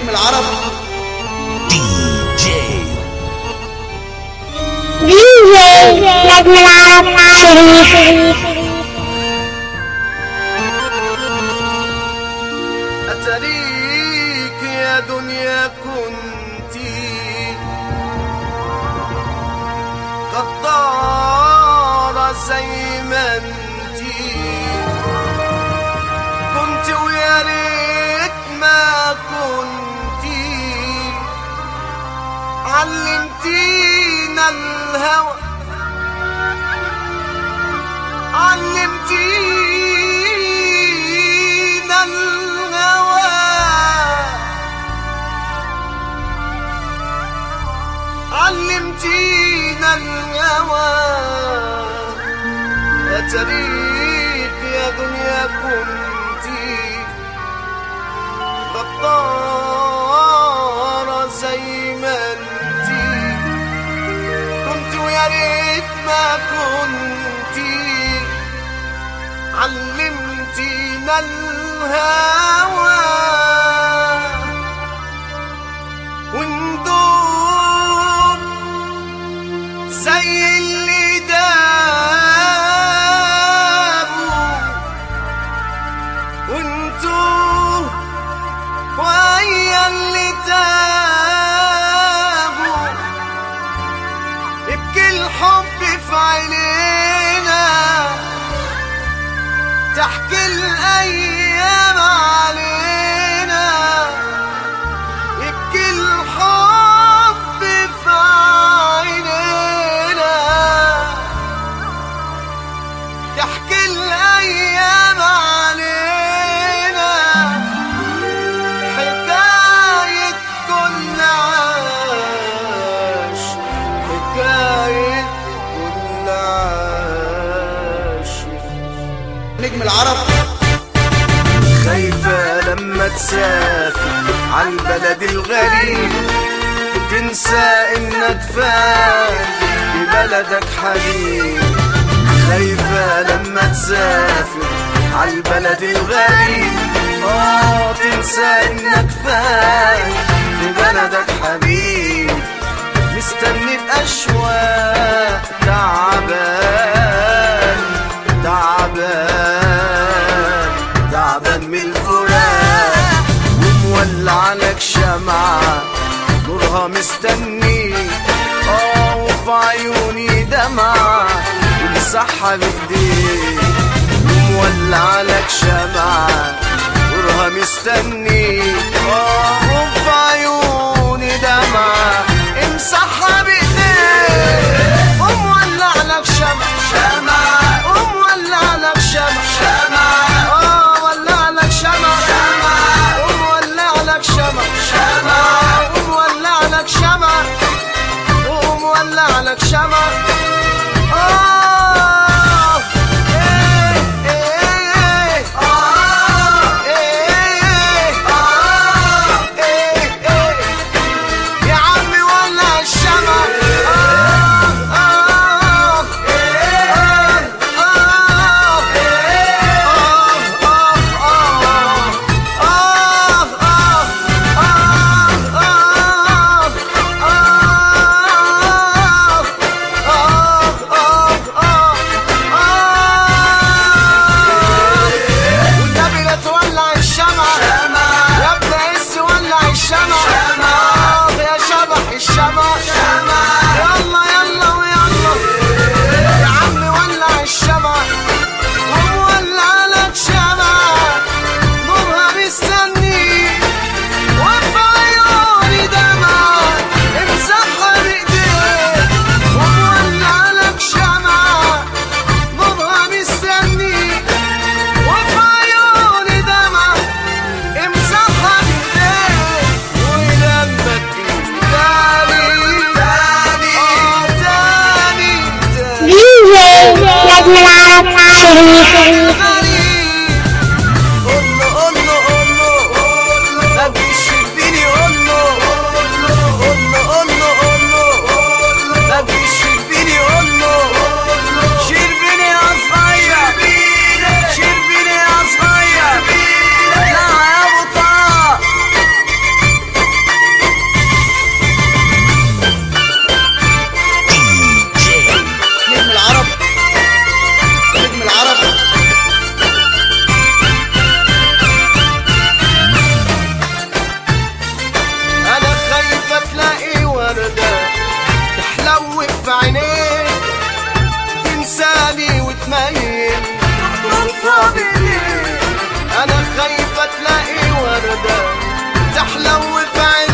نجم العرب دي جي دي جي نجم العرب شريف أتريك يا دنيا كنتي غدارة زي ما انتي كنت ويا ريت ما كنتي علمتينا الهوى علمتينا الهوى علمتينا الهوى أتريك يا دنيا كنتي غدارة زي ما انتي كنت ويا ريت ما كنتي علمتينا الهوى وندوب زي اللي دابوا وانتو ويا اللي تابوا يبكي الحب في عينينا تحكي الأيام علينا يبكي الحب في عينينا تحكي الأيام علينا حكاية كل عاش حكاية كل عاش نجم العرب خايفة لما تسافر عالبلد الغريب تنسى انك فاهم في بلدك حبيب خايفة لما تسافر عالبلد الغريب اه تنسى انك فاهم في بلدك حبيب مستني بأشواق تعبان تعبان تعبان من الفراق ومولع لك شمعة نورها مستني اه وفي عيوني دمعة ومسحها بايديك ومولع لك شمعة نورها مستني اه وفي عيوني دمعة امسحها بايديك ومولع لك شمعة شمعة ومولع لك شمعة شمعة اه ولع لك شمعة شمعة ومولع لك شمعة شمعة ومولع لك شمعة ومولع لك شمعة آه إيه إيه آه إيه آه إيه إيه يا عمي ولع الشمع آه آه آه آه والنبي لا تولع الشمع يا ابن عز ولع الشمع آه يا شبح الشمع يلا يلا ويلا يا عم ولع الشمع ومولع لك شمع نورها مستني وفي عيوني دمع امسحها بايديك ومولع لك شمع نورها مستني وفي عيوني دمع امسحها بايديك ولما تجي تاني تاني آه تاني تاني دي جي نجم العرب شريف قول له قول له قول له ما بيشفيني قول له قول له قول له قول له ما بيشفيني قول له شربيني يا صغير شربيني يا صغير لا يا ابو طه تميل تحضنها بايديك انا خايفة تلاقي وردة تحلو في عينيك